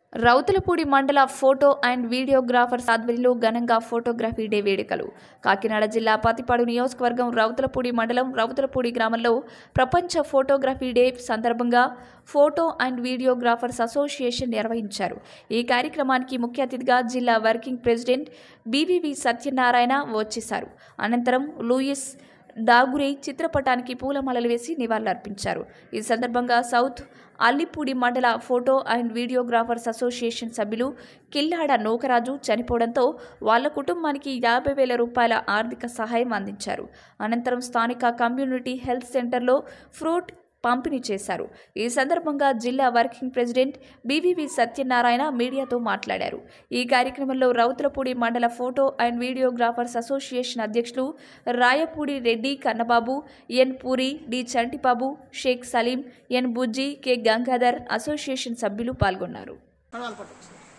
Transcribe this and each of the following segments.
రౌతులపూడి మండల photo and videographers ఆధ్వర్యంలో ఘనంగా ఫోటోగ్రఫీ డే వేడుకలు కాకినాడ జిల్లా పతిపాడు నియోజకవర్గం రౌతులపూడి మండలం రౌతులపూడి గ్రామంలో ప్రపంచ ఫోటోగ్రఫీ డే సందర్భంగా ఫోటో అండ్ వీడియోగ్రాఫర్స్ అసోసియేషన్ నిర్వహించారు ఈ కార్యక్రమానికి ముఖ్య అతిథిగా జిల్లా వర్కింగ్ ప్రెసిడెంట్ బీవీవి సత్యనారాయణ వచ్చేశారు అనంతరం లూయిస్ డాగురే చిత్రపటానికి పూలమాలలు వేసి నివాళులర్పించారు ఈ సందర్భంగా సౌత్ అల్లిపూడి మండల ఫోటో అండ్ వీడియోగ్రాఫర్స్ అసోసియేషన్ సభ్యులు కిల్లాడ నూకరాజు చనిపోవడంతో వాళ్ళ కుటుంబానికి యాభై వేల రూపాయల ఆర్థిక సహాయం అందించారు అనంతరం స్థానిక కమ్యూనిటీ హెల్త్ సెంటర్లో ఫ్రూట్ పంపిణీ చేశారు ఈ సందర్భంగా జిల్లా వర్కింగ్ ప్రెసిడెంట్ బీవీవి సత్యనారాయణ మీడియాతో మాట్లాడారు ఈ కార్యక్రమంలో రౌతులపూడి మండల ఫోటో అండ్ వీడియోగ్రాఫర్స్ అసోసియేషన్ అధ్యక్షులు Rayapudi Reddy Kannababu N Puri D Chantibabu Sheikh Salim N Bujji K Gangadhar association సభ్యులు పాల్గొన్నారు మనవాళ్ళు పట్టు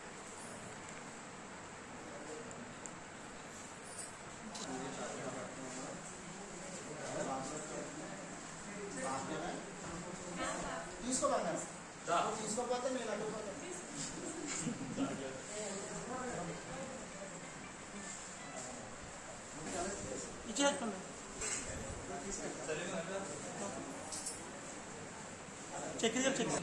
తీసుకోపోతే నేను అడ్డుకోను. ఇచ్చేయకండి. చెక్ ఇది చెక్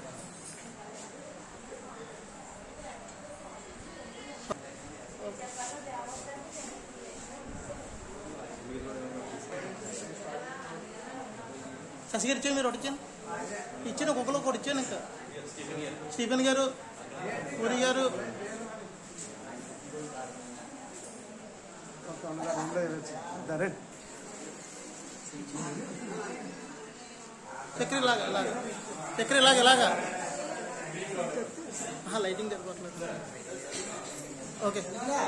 శశి గారు ఇచ్చాను మీరు ఒకటి ఇచ్చాను ఇచ్చాను ఒక్కొక్కరు ఒకటి ఇచ్చాను ఇంకా స్టీఫెన్ గారు పూరి గారు చక్కెర ఇలాగా ఇలాగా చక్కెర ఇలాగా ఇలాగా ఆహా, లైటింగ్ సరిపోవట్లేదు ఓకే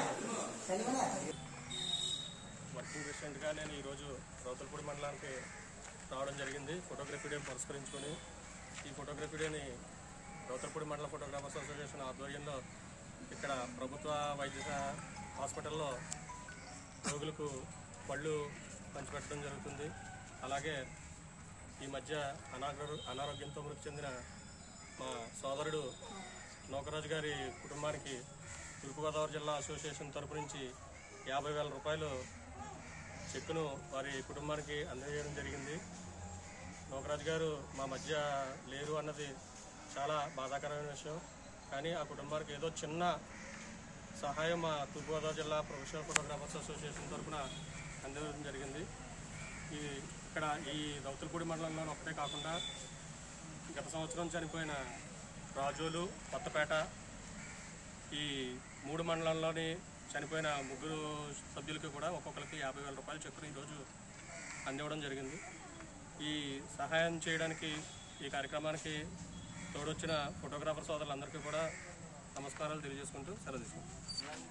వర్కింగ్ ప్రెసిడెంట్గా నేను ఈరోజు రౌతలపూడి మండలానికి రావడం జరిగింది ఫోటోగ్రఫీ డే పురస్కరించుకొని ఈ ఫోటోగ్రఫీ డేని రౌతలపూడి మండల ఫోటోగ్రాఫర్స్ అసోసియేషన్ ఆధ్వర్యంలో ఇక్కడ ప్రభుత్వ వైద్య హాస్పిటల్లో రోగులకు పళ్ళు పంచిపెట్టడం జరుగుతుంది అలాగే ఈ మధ్య అనాగ అనారోగ్యంతో మృతి చెందిన మా సోదరుడు నౌకరాజు గారి కుటుంబానికి తూర్పుగోదావరి జిల్లా అసోసియేషన్ తరపు నుంచి యాభై వేల రూపాయలు చెక్కును వారి కుటుంబానికి అందజేయడం జరిగింది నోకరాజు గారు మా మధ్య లేరు అన్నది చాలా బాధాకరమైన విషయం కానీ ఆ కుటుంబానికి ఏదో చిన్న సహాయం మా తూర్పుగోదావరి జిల్లా ప్రొఫెషనల్ ఫోటోగ్రాఫర్స్ అసోసియేషన్ తరఫున అందించడం జరిగింది ఈ ఇక్కడ ఈ రౌతులపూడి మండలంలో ఒకటే కాకుండా గత సంవత్సరం చనిపోయిన రాజోలు కొత్తపేట ఈ మూడు మండలాల్లోని చనిపోయిన ముగ్గురు సభ్యులకి కూడా ఒక్కొక్కరికి యాభై వేల రూపాయల చెక్కును ఈరోజు అందివ్వడం జరిగింది ఈ సహాయం చేయడానికి ఈ కార్యక్రమానికి తోడొచ్చిన ఫోటోగ్రాఫర్ సోదరులందరికీ కూడా నమస్కారాలు తెలియజేసుకుంటూ సెలవు తీసుకుంటాం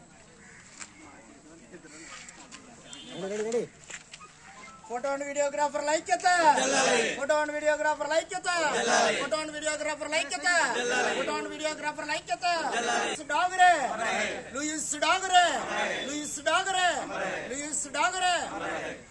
ఫోటో అండ్ వీడియోగ్రాఫర్ ఐక్యత ఫోటో అండ్ వీడియోగ్రాఫర్ ఐక్యత ఫోటో అండ్ వీడియోగ్రాఫర్ ఐక్యత ఫోటో అండ్ వీడియోగ్రాఫర్ ఐక్యత Daguerre Louis Daguerre Louis Daguerre Louis డాగరే